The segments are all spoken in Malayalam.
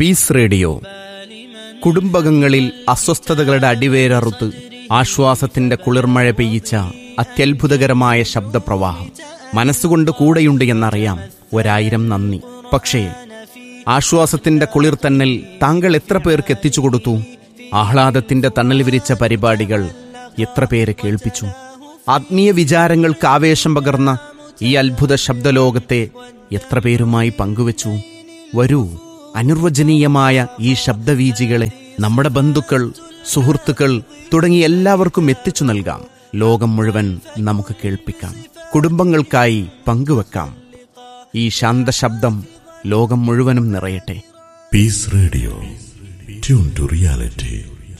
പീസ് റേഡിയോ കുടുംബകങ്ങളിൽ അസ്വസ്ഥതകളുടെ അടിവേരറുത്ത് ആശ്വാസത്തിന്റെ കുളിർമഴ പെയ്യിച്ച അത്യത്ഭുതകരമായ ശബ്ദപ്രവാഹം മനസ്സുകൊണ്ട് കൂടെയുണ്ട് എന്നറിയാം ഒരായിരം നന്ദി പക്ഷേ ആശ്വാസത്തിന്റെ കുളിർത്തന്നൽ താങ്കൾ എത്ര പേർക്ക് എത്തിച്ചു കൊടുത്തു ആഹ്ലാദത്തിന്റെ തണൽ വിരിച്ച പരിപാടികൾ എത്ര പേരെ കേൾപ്പിച്ചു ആത്മീയ വിചാരങ്ങൾക്ക് ആവേശം പകർന്ന ഈ അത്ഭുത ശബ്ദലോകത്തെ എത്ര പേരുമായി പങ്കുവച്ചു വരൂ അനിർവചനീയമായ ഈ ശബ്ദവീജികളെ നമ്മുടെ ബന്ധുക്കൾ സുഹൃത്തുക്കൾ തുടങ്ങി എല്ലാവർക്കും എത്തിച്ചു നൽകാം ലോകം മുഴുവൻ നമുക്ക് കേൾപ്പിക്കാം കുടുംബങ്ങൾക്കായി പങ്കുവെക്കാം ഈ ശാന്തശബ്ദം ലോകം മുഴുവനും നിറയട്ടെ peace radio tune to reality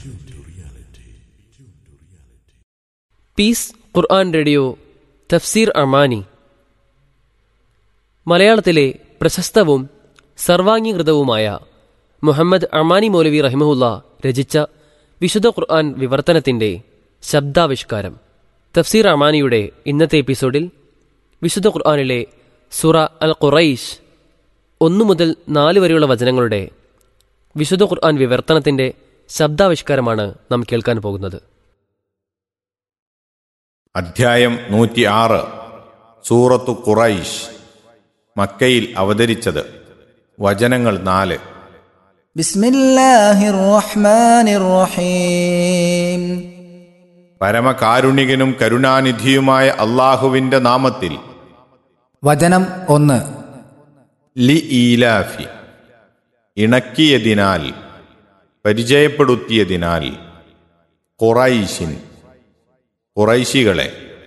peace Quran radio Tafseer Amani മലയാളത്തിലെ പ്രശസ്തവും സർവാംഗീകൃതവുമായ മുഹമ്മദ് അമാനി മൗലവി റഹിമഹുല്ല രചിച്ച വിശുദ്ധ ഖുർആൻ വിവർത്തനത്തിന്റെ ശബ്ദാവിഷ്കാരം തഫ്സീർ അമാനിയുടെ ഇന്നത്തെ എപ്പിസോഡിൽ വിശുദ്ധ ഖുർആനിലെ സുറ അൽ ഖുറൈഷ് ഒന്നു മുതൽ നാല് വരെയുള്ള വചനങ്ങളുടെ വിശുദ്ധ ഖുർആൻ വിവർത്തനത്തിന്റെ ശബ്ദാവിഷ്കാരമാണ് നാം കേൾക്കാൻ പോകുന്നത് അധ്യായം നൂറ്റി ആറ് സൂറത്തു ഖുറൈഷ് മക്കയിൽ അവതരിച്ചത് വചനങ്ങൾ നാല് بسم الله الرحمن الرحيم പരമകാരുണികനും കരുണാനിധിയുമായ അള്ളാഹുവിന്റെ നാമത്തിൽ വചനം ഒന്ന് ലി ഈലാഫി ഇണക്കിയതിനാൽ പരിചയപ്പെടുത്തിയതിനാൽ ഖുറൈശിൻ ഖുറൈശികളെ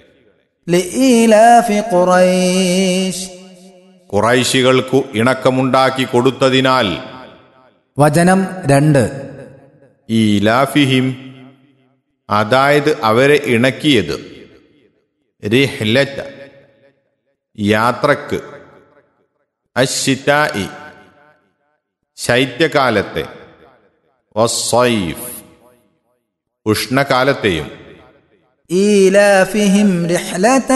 لإيلاف قريش ഖുറൈശികൾക്കു ഇണക്കമുണ്ടാക്കി കൊടുത്തതിനാൽ വചനം രണ്ട് ഈലാഫിഹിം അതായത് അവരെ ഇണക്കിയത് റിഹ്ലത്ത് യാത്രക്ക് അശിതായി ശൈത്യകാലത്തെ വസ്സൈഫ് ഉഷ്ണകാലത്തെയും إيلافهم رحلة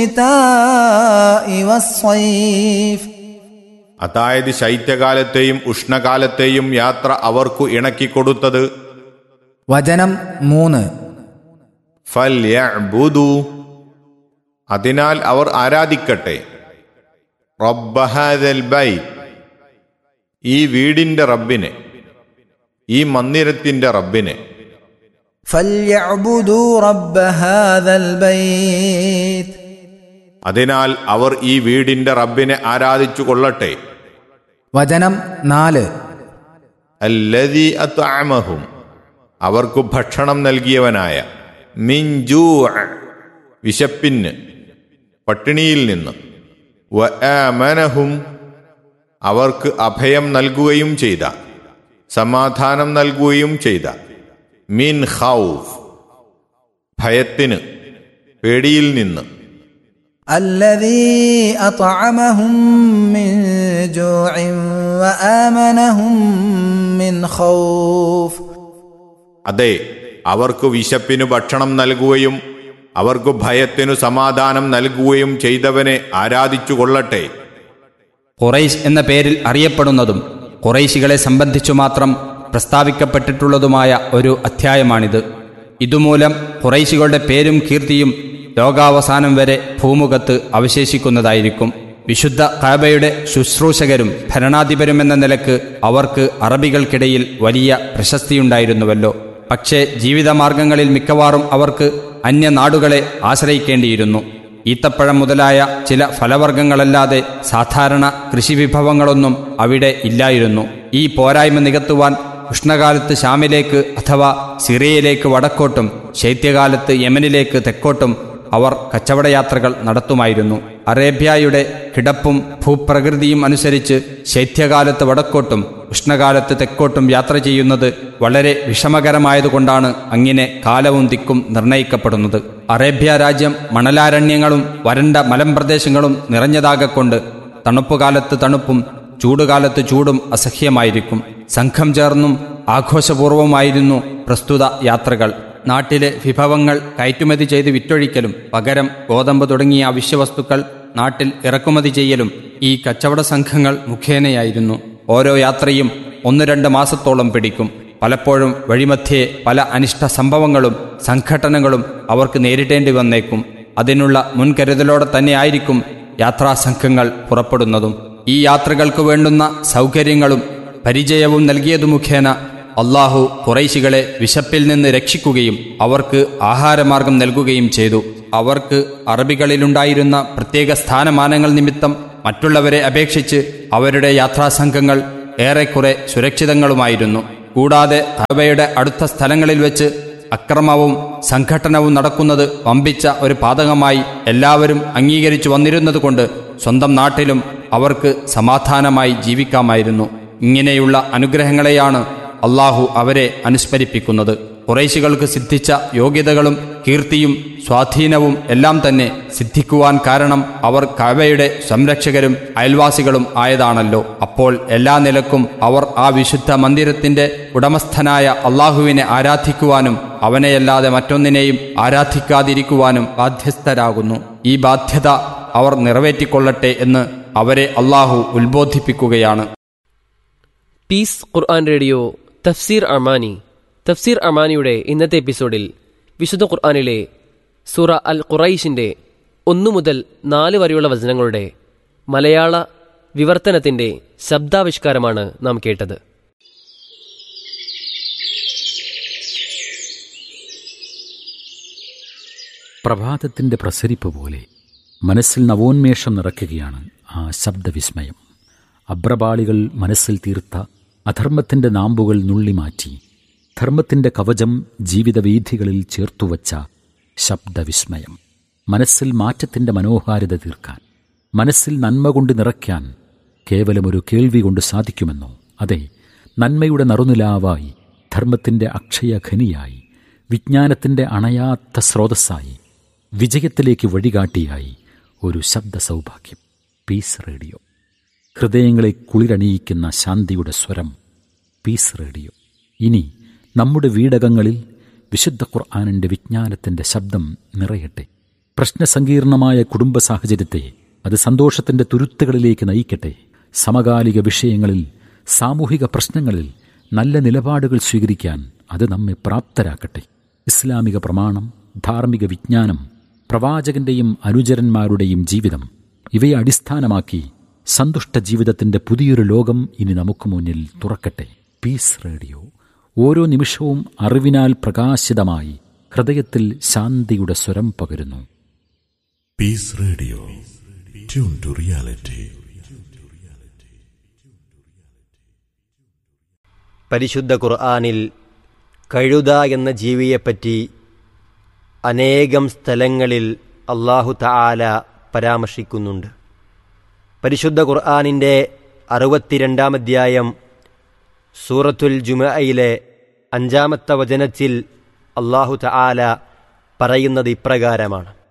الشتاء والصيف അതായത് ശൈത്യകാലത്തെയും ഉഷ്ണകാലത്തെയും യാത്ര അവർക്കു ഇണക്കിക്കൊടുത്തത് വചനം മൂന്ന് ഫൽയഅ്ബുദു അതിനാൽ അവർ ആരാധിക്കട്ടെ റബ്ബഹാദൽ ബൈത്ത് ഈ വീടിന്റെ റബ്ബിനെ ഈ മന്ദിരത്തിന്റെ റബ്ബിനെ فليعبدوا رب هذا البيت അതിനാൽ അവർ ഈ വീടിന്റെ റബ്ബിനെ ആരാധിച്ചു കൊള്ളട്ടെ വചനം നാല് അല്ലദീ അത്അമഹും അവർക്കു ഭക്ഷണം നൽകിയവനായ മിഞ്ചൂ വിശപ്പിന് പട്ടിണിയിൽ നിന്ന് വആമനഹും അവർക്ക് അഭയം നൽകുകയും ചെയ്ത സമാധാനം നൽകുകയും ചെയ്ത മിൻ ഖൗഫ് ഭയത്തിന് പേടിയിൽ നിന്ന് الذي أطعمهم من جوع وآمنهم من خوف അതെ അവർക്ക് വിശപ്പിനു ഭക്ഷണം നൽകുകയും അവർക്ക് ഭയത്തിനു സമാധാനം നൽകുകയും ചെയ്തവനെ ആരാധിച്ചു കൊള്ളട്ടെ ഖുറൈശ് എന്ന പേരിൽ അറിയപ്പെടുന്നതും ഖുറൈശികളെ സംബന്ധിച്ചു മാത്രം പ്രസ്താവിക്കപ്പെട്ടിട്ടുള്ളതുമായ ഒരു അധ്യായമാണിത് ഇതുമൂലം ഖുറൈശികളുടെ പേരും കീർത്തിയും ലോകാവസാനം വരെ ഭൂമുഖത്ത് അവശേഷിക്കുന്നതായിരിക്കും വിശുദ്ധ കാബയുടെ ശുശ്രൂഷകരും ഭരണാധിപരുമെന്ന നിലക്ക് അവർക്ക് അറബികൾക്കിടയിൽ വലിയ പ്രശസ്തിയുണ്ടായിരുന്നുവല്ലോ പക്ഷേ ജീവിതമാർഗങ്ങളിൽ മിക്കവാറും അവർക്ക് അന്യനാടുകളെ ആശ്രയിക്കേണ്ടിയിരുന്നു ഈത്തപ്പഴം മുതലായ ചില ഫലവർഗ്ഗങ്ങളല്ലാതെ സാധാരണ കൃഷിവിഭവങ്ങളൊന്നും അവിടെ ഇല്ലായിരുന്നു ഈ പോരായ്മ നികത്തുവാൻ ഉഷ്ണകാലത്ത് ഷാമിലേക്ക് അഥവാ സിറിയയിലേക്ക് വടക്കോട്ടും ശൈത്യകാലത്ത് യമനിലേക്ക് തെക്കോട്ടും അവർ കച്ചവടയാത്രകൾ നടത്തുമായിരുന്നു അറേബ്യയുടെ കിടപ്പും ഭൂപ്രകൃതിയും അനുസരിച്ച് ശൈത്യകാലത്ത് വടക്കോട്ടും ഉഷ്ണകാലത്ത് തെക്കോട്ടും യാത്ര ചെയ്യുന്നത് വളരെ വിഷമകരമായതുകൊണ്ടാണ് അങ്ങനെ കാലവും ദിക്കും നിർണയിക്കപ്പെടുന്നത് അറേബ്യ രാജ്യം മണലാരണ്യങ്ങളും വരണ്ട മലമ്പ്രദേശങ്ങളും നിറഞ്ഞതാകൊണ്ട് തണുപ്പുകാലത്ത് തണുപ്പും ചൂടുകാലത്ത് ചൂടും അസഹ്യമായിരിക്കും സംഘം ചേർന്നും ആഘോഷപൂർവമായിരുന്നു പ്രസ്തുത യാത്രകൾ നാട്ടിലെ വിഭവങ്ങൾ കയറ്റുമതി ചെയ്ത് വിറ്റൊഴിക്കലും പകരം ഗോതമ്പ് തുടങ്ങിയ അവശ്യവസ്തുക്കൾ നാട്ടിൽ ഇറക്കുമതി ചെയ്യലും ഈ കച്ചവട സംഘങ്ങൾ മുഖേനയായിരുന്നു ഓരോ യാത്രയും ഒന്ന് രണ്ട് മാസത്തോളം പിടിക്കും പലപ്പോഴും വഴിമധ്യേ പല അനിഷ്ട സംഭവങ്ങളും സംഘടനകളും അവർക്ക് നേരിടേണ്ടി വന്നേക്കും അതിനുള്ള മുൻകരുതലോടെ തന്നെയായിരിക്കും യാത്രാസംഘങ്ങൾ പുറപ്പെടുന്നതും ഈ യാത്രകൾക്ക് വേണ്ടുന്ന സൗകര്യങ്ങളും പരിചയവും നൽകിയതു മുഖേന അള്ളാഹു കുറൈശികളെ വിശപ്പിൽ നിന്ന് രക്ഷിക്കുകയും അവർക്ക് ആഹാരമാർഗം നൽകുകയും ചെയ്തു അവർക്ക് അറബികളിലുണ്ടായിരുന്ന പ്രത്യേക സ്ഥാനമാനങ്ങൾ നിമിത്തം മറ്റുള്ളവരെ അപേക്ഷിച്ച് അവരുടെ യാത്രാസംഘങ്ങൾ ഏറെക്കുറെ സുരക്ഷിതങ്ങളുമായിരുന്നു കൂടാതെ കഅബയുടെ അടുത്ത സ്ഥലങ്ങളിൽ വെച്ച് അക്രമവും സംഘട്ടനവും നടക്കുന്നത് വമ്പിച്ച ഒരു പാതകമായി എല്ലാവരും അംഗീകരിച്ചു വന്നിരുന്നതുകൊണ്ട് സ്വന്തം നാട്ടിലും അവർക്ക് സമാധാനമായി ജീവിക്കാമായിരുന്നു ഇങ്ങനെയുള്ള അനുഗ്രഹങ്ങളെയാണ് അള്ളാഹു അവരെ അനുസ്മരിപ്പിക്കുന്നത് കുറേശികൾക്ക് സിദ്ധിച്ച യോഗ്യതകളും കീർത്തിയും സ്വാധീനവും എല്ലാം തന്നെ സിദ്ധിക്കുവാൻ കാരണം അവർ കവയുടെ സംരക്ഷകരും അയൽവാസികളും ആയതാണല്ലോ അപ്പോൾ എല്ലാ നിലക്കും അവർ ആ വിശുദ്ധ മന്ദിരത്തിന്റെ ഉടമസ്ഥനായ അള്ളാഹുവിനെ ആരാധിക്കുവാനും അവനെയല്ലാതെ മറ്റൊന്നിനെയും ആരാധിക്കാതിരിക്കുവാനും ബാധ്യസ്ഥരാകുന്നു ഈ ബാധ്യത അവർ നിറവേറ്റിക്കൊള്ളട്ടെ എന്ന് അവരെ അള്ളാഹു ഉത്ബോധിപ്പിക്കുകയാണ് പീസ് ഖുർആൻ റേഡിയോ തഫ്സീർ അമാനി തഫ്സീർ അമാനിയുടെ ഇന്നത്തെ എപ്പിസോഡിൽ വിശുദ്ധ ഖുർആനിലെ സൂറ അൽ ഖുറൈഷിന്റെ ഒന്നു മുതൽ നാല് വരെയുള്ള വചനങ്ങളുടെ മലയാള വിവർത്തനത്തിന്റെ ശബ്ദാവിഷ്കാരമാണ് നാം കേട്ടത് പ്രഭാതത്തിൻ്റെ പ്രസരിപ്പ് പോലെ മനസ്സിൽ നവോന്മേഷം നിറയ്ക്കുകയാണ് ആ ശബ്ദവിസ്മയം അബ്രപാളികൾ മനസ്സിൽ തീർത്ത അധർമ്മത്തിൻ്റെ നാമ്പുകൾ നുള്ളിമാറ്റി ധർമ്മത്തിൻ്റെ കവചം ജീവിതവീഥികളിൽ ചേർത്തുവച്ച ശബ്ദവിസ്മയം മനസ്സിൽ മാറ്റത്തിൻ്റെ മനോഹാരിത തീർക്കാൻ മനസ്സിൽ നന്മ കൊണ്ട് നിറയ്ക്കാൻ കേവലമൊരു കേൾവി കൊണ്ട് സാധിക്കുമെന്നോ അതെ നന്മയുടെ നറുനിലാവായി ധർമ്മത്തിൻ്റെ അക്ഷയഖനിയായി വിജ്ഞാനത്തിൻ്റെ അണയാത്ത സ്രോതസ്സായി വിജയത്തിലേക്ക് വഴികാട്ടിയായി ഒരു ശബ്ദ സൗഭാഗ്യം പീസ് റേഡിയോ ഹൃദയങ്ങളെ കുളിരണിയിക്കുന്ന ശാന്തിയുടെ സ്വരം പീസ് റേഡിയോ ഇനി നമ്മുടെ വീടകങ്ങളിൽ വിശുദ്ധ ഖുർആാനിൻ്റെ വിജ്ഞാനത്തിൻ്റെ ശബ്ദം നിറയട്ടെ പ്രശ്നസങ്കീർണമായ കുടുംബ സാഹചര്യത്തെ അത് സന്തോഷത്തിൻ്റെ തുരുത്തുകളിലേക്ക് നയിക്കട്ടെ സമകാലിക വിഷയങ്ങളിൽ സാമൂഹിക പ്രശ്നങ്ങളിൽ നല്ല നിലപാടുകൾ സ്വീകരിക്കാൻ അത് നമ്മെ പ്രാപ്തരാക്കട്ടെ ഇസ്ലാമിക പ്രമാണം ധാർമ്മിക വിജ്ഞാനം പ്രവാചകന്റെയും അനുചരന്മാരുടെയും ജീവിതം ഇവയെ അടിസ്ഥാനമാക്കി സന്തുഷ്ട ജീവിതത്തിന്റെ പുതിയൊരു ലോകം ഇനി നമുക്ക് മുന്നിൽ തുറക്കട്ടെ പീസ് റേഡിയോ ഓരോ നിമിഷവും അറിവിനാൽ പ്രകാശിതമായി ഹൃദയത്തിൽ ശാന്തിയുടെ സ്വരം പകരുന്നു Peace Radio. Tune to reality. പരിശുദ്ധ ഖുർആാനിൽ കഴുത എന്ന ജീവിയെപ്പറ്റി അനേകം സ്ഥലങ്ങളിൽ അള്ളാഹു തആല പരാമർശിക്കുന്നുണ്ട് പരിശുദ്ധ ഖുർആാനിൻ്റെ അറുപത്തിരണ്ടാം അധ്യായം സൂറത്തുൽ ജുമയിലെ അഞ്ചാമത്തെ വചനത്തിൽ അള്ളാഹു തആല പറയുന്നത് ഇപ്രകാരമാണ്